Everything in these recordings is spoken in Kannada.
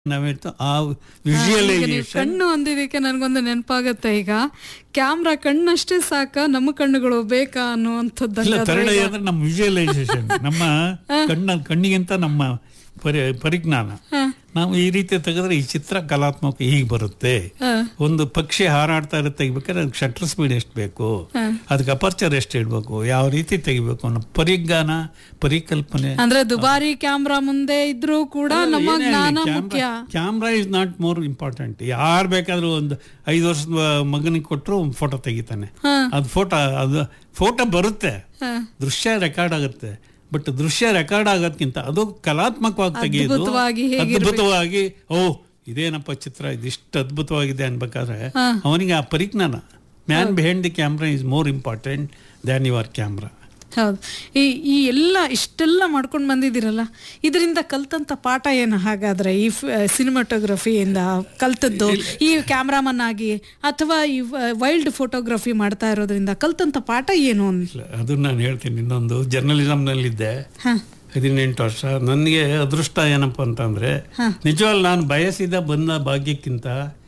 ನಾವೇಳ್ತು ಆ ಈಗ ನೀವು ವಿಜುವಲೈಸೇಷನ್ ಕಣ್ಣು ಅಂದಿದ್ದಕ್ಕೆ ನನಗೊಂದು ನೆನಪಾಗತ್ತೆ ಈಗ ಕ್ಯಾಮ್ರಾ ಕಣ್ಣಷ್ಟೇ ಸಾಕ ನಮ್ಮ ಕಣ್ಣುಗಳು ಬೇಕಾ ಇಲ್ಲ ಅನ್ನುವಂಥದ್ದು ಥರ್ಡ್ ಅಂದ್ರೆ ನಮ್ಮ ವಿಜುವಲೈಸೇಷನ್ ನಮ್ಮ ಕಣ್ಣ ಕಣ್ಣಿಗಿಂತ ನಮ್ಮ ಪರಿ ಪರಿಜ್ಞಾನ ನಾವು ಈ ರೀತಿ ತೆಗೆದ್ರೆ ಈ ಚಿತ್ರ ಕಲಾತ್ಮಕ ಹೀಗೆ ಬರುತ್ತೆ ಒಂದು ಪಕ್ಷಿ ಹಾರಾಡ್ತಾ ಇರುತ್ತೆ ತೆಗಿಬೇಕಾದ್ರೆ ಅದಕ್ಕೆ ಶಟರ್ ಸ್ಪೀಡ್ ಎಷ್ಟು ಬೇಕು ಅದಕ್ಕೆ ಅಪರ್ಚರ್ ಎಷ್ಟು ಇಡಬೇಕು ಯಾವ ರೀತಿ ತೆಗಿಬೇಕು ಅನ್ನೋ ಪರಿಜ್ಞಾನ ಪರಿಕಲ್ಪನೆ ಅಂದ್ರೆ ದುಬಾರಿ ಕ್ಯಾಮ್ರಾ ಮುಂದೆ ಇದ್ರೂ ಕೂಡ ನಮ್ಮ ಜ್ಞಾನ ಮುಖ್ಯ camera is not more important ಯಾರು ಬೇಕಾದ್ರೂ ಒಂದು ಐದು ವರ್ಷದ ಮಗನಿಗೆ ಕೊಟ್ಟರು ಫೋಟೋ ತೆಗಿತಾನೆ ಅದು ಫೋಟೋ ಅದು ಫೋಟೋ ಬರುತ್ತೆ ಹ. ದೃಶ್ಯ ರೆಕಾರ್ಡ್ ಆಗುತ್ತೆ ಬಟ್ ದೃಶ್ಯ ರೆಕಾರ್ಡ್ ಆಗೋದ್ಕಿಂತ ಅದು ಕಲಾತ್ಮಕವಾಗಿ ತೆಗೆಯೋದು ಅದ್ಭುತವಾಗಿ ಹೇಗಿರ್ಬೇಕು? ಅದ್ಭುತವಾಗಿ ಓ ಇದೇನಪ್ಪ ಚಿತ್ರ ಇದಿಷ್ಟು ಅದ್ಭುತವಾಗಿದೆ ಅನ್ಬೇಕಾದ್ರೆ ಅವನಿಗೆ ಆ ಪರಿಜ್ಞಾನ man behind the camera is more important than your camera ಹೌದು ಈ ಈ ಎಲ್ಲ ಇಷ್ಟೆಲ್ಲ ಮಾಡ್ಕೊಂಡು ಬಂದಿದ್ದೀರಲ್ಲ ಇದರಿಂದ ಕಲ್ತಂತ ಪಾಠ ಏನು ಹಾಗಾದ್ರೆ ಈ ಸಿನಿಮಾಟೋಗ್ರಫಿಯಿಂದ ಕಲ್ತದ್ದು ಈ ಕ್ಯಾಮ್ರಾಮನ್ ಆಗಿ ಅಥವಾ ಈ ವೈಲ್ಡ್ ಫೋಟೋಗ್ರಫಿ ಮಾಡ್ತಾ ಇರೋದ್ರಿಂದ ಕಲ್ತಂತ ಪಾಠ ಏನು ಅಂತ ಅದು ನಾನು ಹೇಳ್ತೀನಿ ಇನ್ನೊಂದು ಜರ್ನಲಿಸಮ್ನಲ್ಲಿದ್ದೆ ಹ ಹದಿನೆಂಟು ವರ್ಷ ನನಗೆ ಅದೃಷ್ಟ ಏನಪ್ಪ ಅಂತಂದ್ರೆ ನಿಜವಾಗ್ಲು ನಾನು ಬಯಸಿದ ಬಂದ ಭಾಗ್ಯಕ್ಕಿಂತ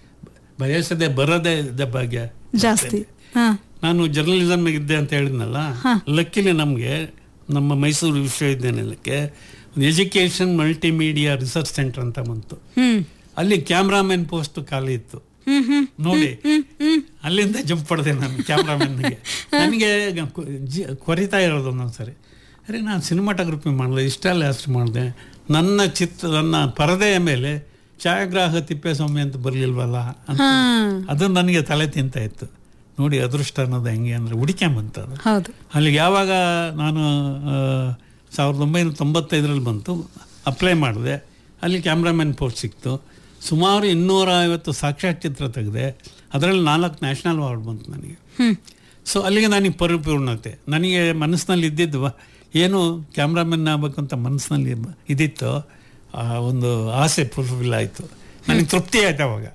ಬಯಸದೆ ಬರದೇ ಇದ್ದ ಭಾಗ್ಯ ಜಾಸ್ತಿ ಹಾ ನಾನು ಜರ್ನಲಿಸಮ್ ಇದ್ದೆ ಅಂತ ಹೇಳಿದ್ನಲ್ಲ ಲಕ್ಕಿಲಿ ನಮಗೆ ನಮ್ಮ ಮೈಸೂರು ವಿಶ್ವವಿದ್ಯಾನಿಲಯಕ್ಕೆ ಎಜುಕೇಷನ್ ಮಲ್ಟಿಮೀಡಿಯಾ ರಿಸರ್ಚ್ ಸೆಂಟರ್ ಅಂತ ಬಂತು ಹ್ಮ್ ಅಲ್ಲಿ ಕ್ಯಾಮ್ರಾಮನ್ ಪೋಸ್ಟ್ ಖಾಲಿ ಇತ್ತು ಹ್ಮ್ ಹ್ಮ್ ನೋಡಿ ಅಲ್ಲಿಂದ ಜಂಪ್ ಪಡೆದೆ ನಾನು ಕ್ಯಾಮ್ರಾಮನ್ಗೆ ನನಗೆ ಕೊ- ಜಿ- ಕೊರಿತಾ ಇರೋದು ಒಂದೊಂದ್ಸರಿ ಅರೆ ನಾನು ಸಿನಿಮಾಟೋಗ್ರಫಿ ಮಾಡಿದೆ ಇಷ್ಟೆಲ್ಲ ಹೆಸರು ಮಾಡಿದೆ ನನ್ನ ಚಿತ್ರ ನನ್ನ ಪರದೆಯ ಮೇಲೆ ಛಾಯಾಗ್ರಾಹಕ ತಿಪ್ಪೇಸ್ವಾಮಿ ಅಂತ ಬರಲಿಲ್ವಲ್ಲ ಅಂತ ಹಾ ಅದು ನನಗೆ ತಲೆ ತಿಂತ ಇತ್ತು ನೋಡಿ ಅದೃಷ್ಟ ಅನ್ನೋದು ಹೆಂಗೆ ಅಂದರೆ ಹುಡುಕ್ಯಾಂಬಂತು ಅದು ಹೌದು ಅಲ್ಲಿಗೆ ಯಾವಾಗ ನಾನು ಆ, ಸಾವಿರದ ಒಂಬೈನೂರ ತೊಂಬತ್ತೈದರಲ್ಲಿ ಬಂತು ಅಪ್ಲೈ ಮಾಡಿದೆ ಅಲ್ಲಿ ಕ್ಯಾಮ್ರಾಮನ್ ಪೋಸ್ಟ್ ಸಿಕ್ತು ಸುಮಾರು ಇನ್ನೂರ ಐವತ್ತು ಸಾಕ್ಷ್ಯಚಿತ್ರ ತೆಗೆದೆ ಅದರಲ್ಲಿ ನಾಲ್ಕು ನ್ಯಾಷನಲ್ ಅವಾರ್ಡ್ ಬಂತು ನನಗೆ ಹ್ಮ್ ಸೊ ಅಲ್ಲಿಗೆ ನನಗೆ ಪರಿಪೂರ್ಣತೆ ನನಗೆ ಮನಸ್ಸಿನಲ್ಲಿ ಇದ್ದಿದ್ದು ಏನು ಕ್ಯಾಮ್ರಾಮನ್ ಆಗಬೇಕು ಅಂತ ಮನಸ್ಸಿನಲ್ಲಿ ಬ- ಇದಿತ್ತು ಆ ಒಂದು ಆಸೆ ಫುಲ್ಫಿಲ್ ಆಯಿತು ನನಗೆ ತೃಪ್ತಿ ಆಯ್ತು ಅವಾಗ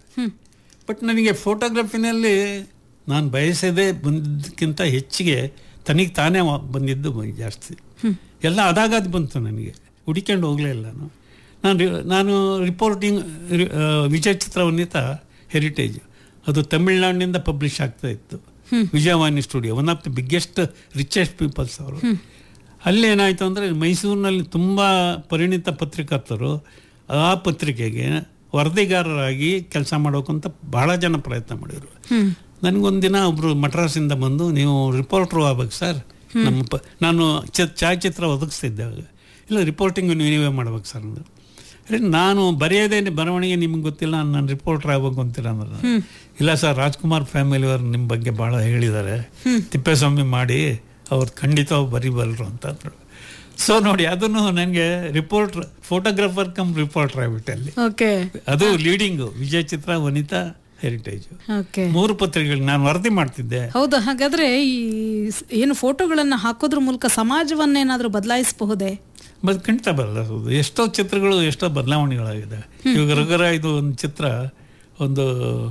ಬಟ್ ನನಗೆ ಫೋಟೋಗ್ರಫಿನಲ್ಲಿ ನಾನು ಬಯಸದೇ ಬಂದಿದ್ದಕ್ಕಿಂತ ಹೆಚ್ಚಿಗೆ ತನಿಗೆ ತಾನೇ ವ- ಬಂದಿದ್ದು ಬ- ಜಾಸ್ತಿ ಎಲ್ಲ ಅದಾಗದು ಬಂತು ನನಗೆ ಹುಡಿಕೊಂಡು ಹೋಗಲೇ ಇಲ್ಲ ನಾನು ನಾನು ರಿ- ನಾನು ರಿಪೋರ್ಟಿಂಗ್ ರಿ- ಆ, ವಿಜಯ ಚಿತ್ರವನ್ನಿತ ಹೆರಿಟೇಜ್ ಅದು ತಮಿಳ್ನಾಡಿನಿಂದ ಪಬ್ಲಿಷ್ ಆಗ್ತಾ ಇತ್ತು Vijayavani studio one of the biggest richest peoples ಅವರು ಅಲ್ಲಿ ಏನಾಯಿತು ಅಂದರೆ ಮೈಸೂರಿನಲ್ಲಿ ತುಂಬ ಪರಿಣಿತ ಪತ್ರಿಕರ್ತರು ಆ ಪತ್ರಿಕೆಗೆ ವರದಿಗಾರರಾಗಿ ಕೆಲಸ ಮಾಡೋಕ್ಕಂತ ಬಹಳ ಜನ ಪ್ರಯತ್ನ ಮಾಡಿದರು ನನಗೊಂದಿನ ಒಬ್ಬರು ಮಡ್ರಾಸಿಂದ ಬಂದು ನೀವು ರಿಪೋರ್ಟ್ರು ಆಗ್ಬೇಕು ಸರ್ ನಮ್ಮ ಪ ನಾನು ಚ ಛಾಯಾಚಿತ್ರ ಒದಗಿಸ್ತಿದ್ದೆ ಅವಾಗ ಇಲ್ಲ ರಿಪೋರ್ಟಿಂಗ್ ನೀವೇ ಮಾಡ್ಬೇಕು ಸರ್ ಅಂದರು ಅರೆ ನಾನು ಬರೆಯೋದೇ ಬರವಣಿಗೆ ನಿಮ್ಗೆ ಗೊತ್ತಿಲ್ಲ ನಾನು ರಿಪೋರ್ಟರ್ ಆಗ್ಬೇಕು ಅಂತೀರ ಅಂದ್ರೆ ಇಲ್ಲ ಸರ್ ರಾಜ್ಕುಮಾರ್ ಫ್ಯಾಮಿಲಿಯವರು ನಿಮ್ಮ ಬಗ್ಗೆ ಭಾಳ ಹೇಳಿದ್ದಾರೆ ತಿಪ್ಪೇಸ್ವಾಮಿ ಮಾಡಿ ಅವ್ರು ಖಂಡಿತ ಬರಿಬಲ್ರು ಅಂತಂದ್ರು ಸೊ ನೋಡಿ ಅದನ್ನು ನನಗೆ ರಿಪೋರ್ಟ್ರ್ ಫೋಟೋಗ್ರಾಫರ್ ಕಮ್ ರಿಪೋರ್ಟರ್ ಆಗ್ಬಿಟ್ಟೆ ಅಲ್ಲಿ ಓಕೆ ಅದು leading Vijaya Chitra Vanitha heritage okay ಮೂರು ಪತ್ರಿಕೆಗಳು ನಾನು ವರದಿ ಮಾಡ್ತಿದ್ದೆ ಹೌದು ಹಾಗಾದ್ರೆ ಈ ಸ್- ಏನು ಫೋಟೋಗಳನ್ನ ಹಾಕೋದ್ರ ಮೂಲಕ ಸಮಾಜವನ್ನೇನಾದ್ರೂ ಬದಲಾಯಿಸಬಹುದೇ ಬಟ್ ಖಂಡಿತ ಬದಲಾಯಿಸೋದು ಎಷ್ಟೋ ಚಿತ್ರಗಳು ಎಷ್ಟೋ ಬದಲಾವಣೆಗಳಾಗಿದೆ ಇವಾಗ ರಗರ ಇದು ಒಂದು ಚಿತ್ರ ಒಂದು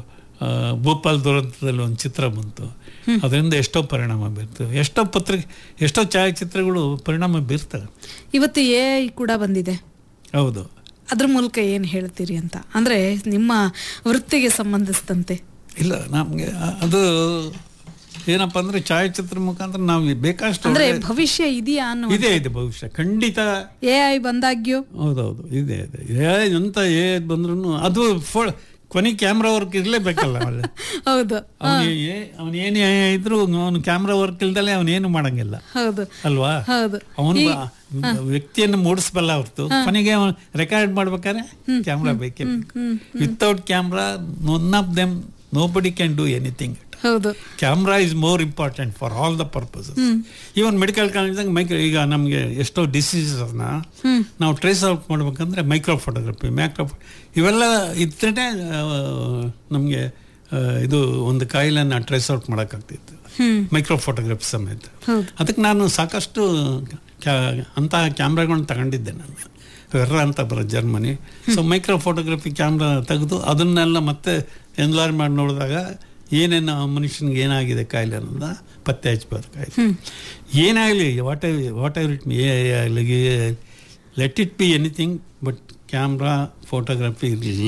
ಆ, ಭೋಪಾಲ್ ದುರಂತದಲ್ಲಿ ಒಂದು ಚಿತ್ರ ಬಂತು ಅದರಿಂದ ಎಷ್ಟೋ ಪರಿಣಾಮ ಬೀರ್ತು ಎಷ್ಟೋ ಪತ್ರಿಕೆ ಎಷ್ಟೋ ಛಾಯಾಚಿತ್ರಗಳು ಪರಿಣಾಮ ಬೀರ್ತವೆ ಇವತ್ತು ಎ ಕೂಡ ಬಂದಿದೆ ಹೌದು ಅದ್ರ ಮೂಲಕ ಏನು ಹೇಳ್ತೀರಿ ಅಂತ ಅಂದ್ರೆ ನಿಮ್ಮ ವೃತ್ತಿಗೆ ಸಂಬಂಧಿಸಿದಂತೆ ಇಲ್ಲ ನಮಗೆ ಅದು ಏನಪ್ಪ ಅಂದ್ರೆ ಛಾಯಾಚಿತ್ರ ಮುಖಾಂತರ ನಾವು ಬೇಕಷ್ಟು ಅಂದ್ರೆ ಒಳ್ಳೆ- ಭವಿಷ್ಯ ಇದೆಯಾ ಅನ್ನೋ ಇದೆ ಇದೆ ಭವಿಷ್ಯ ಖಂಡಿತ ಎ ಐ ಬಂದಾಗ್ಯೂ ಹೌದೌದು ಇದೆ ಇದೆ ಏ ಎಂತ ಏ ಬಂದ್ರು ಅದು ಫೋ ಕೊನೆ ಕ್ಯಾಮ್ರಾ ವರ್ಕ್ ಇರಲೇಬೇಕಲ್ಲ ಅವಳು ಹೌದು ಅವನು ಅವನು ಏನೇ ಇದ್ರು ಅವನು ಕ್ಯಾಮ್ರಾ ವರ್ಕ್ ಇಲ್ದಲೆ ಅವನೇನು ಮಾಡಂಗಿಲ್ಲ ಹೌದು ಅಲ್ವಾ ಹೌದು ಅವನು ವ್ಯಕ್ತಿಯನ್ನು ಮೂಡಿಸ್ಬಲ್ಲ ಹೊರತು ಕೊನೆಗೆ ಅವನು ರೆಕಾರ್ಡ್ ಮಾಡ್ಬೇಕಾದ್ರೆ ಕ್ಯಾಮ್ರಾ ಬೇಕೇ ಬೇಕು without camera none of them nobody can do anything ಹೌದು camera is more important for all the purposes even medical ಕಾಲೇಜ್ದಾಗ ಮೈಕ್ರೋ ಈಗ ನಮಗೆ ಎಷ್ಟೋ ಡಿಸೀಸಸ್ನ ನಾವು ಟ್ರೇಸ್ ಔಟ್ ಮಾಡ್ಬೇಕಂದ್ರೆ ಮೈಕ್ರೋ ಫೋಟೋಗ್ರಫಿ ಮ್ಯಾಕ್ರೋ ಇವೆಲ್ಲ ಇದ್ರೆ ನಮಗೆ ಇದು ಒಂದು ಕಾಯಿಲೆನ ಟ್ರೇಸ್ ಔಟ್ ಮಾಡೋಕ್ಕಾಗ್ತಿತ್ತು ಹ್ಮ್ ಮೈಕ್ರೋ ಫೋಟೋಗ್ರಫಿ ಸಮೇತ ಹೌದು ಅದಕ್ಕೆ ನಾನು ಸಾಕಷ್ಟು ಕ್ಯಾ- ಅಂತಹ ಕ್ಯಾಮ್ರಾಗಳನ್ನ ತಗೊಂಡಿದ್ದೆ ನಾನು ವೆರ್ರ ಅಂತ ಬರೋ Germany so micro photography camera ತೆಗೆದು ಅದನ್ನೆಲ್ಲ ಮತ್ತೆ ಎನ್ಲಾರ್ ಮಾಡಿ ನೋಡಿದಾಗ ಏನೇನು ಆ ಮನುಷ್ಯನಿಗೆ ಏನಾಗಿದೆ ಕಾಯಿಲೆ ಅನ್ನೋದನ್ನ ಪತ್ತೆ ಹಚ್ಚಬೇಕಾಯ್ತು ಏನಾಗಲಿ ವಾಟ್ ವಾಟ್ ಎವರ್ ಇಟ್ ಆಗಲಿ let it be anything but camera photography ಇರಲಿಲ್ಲ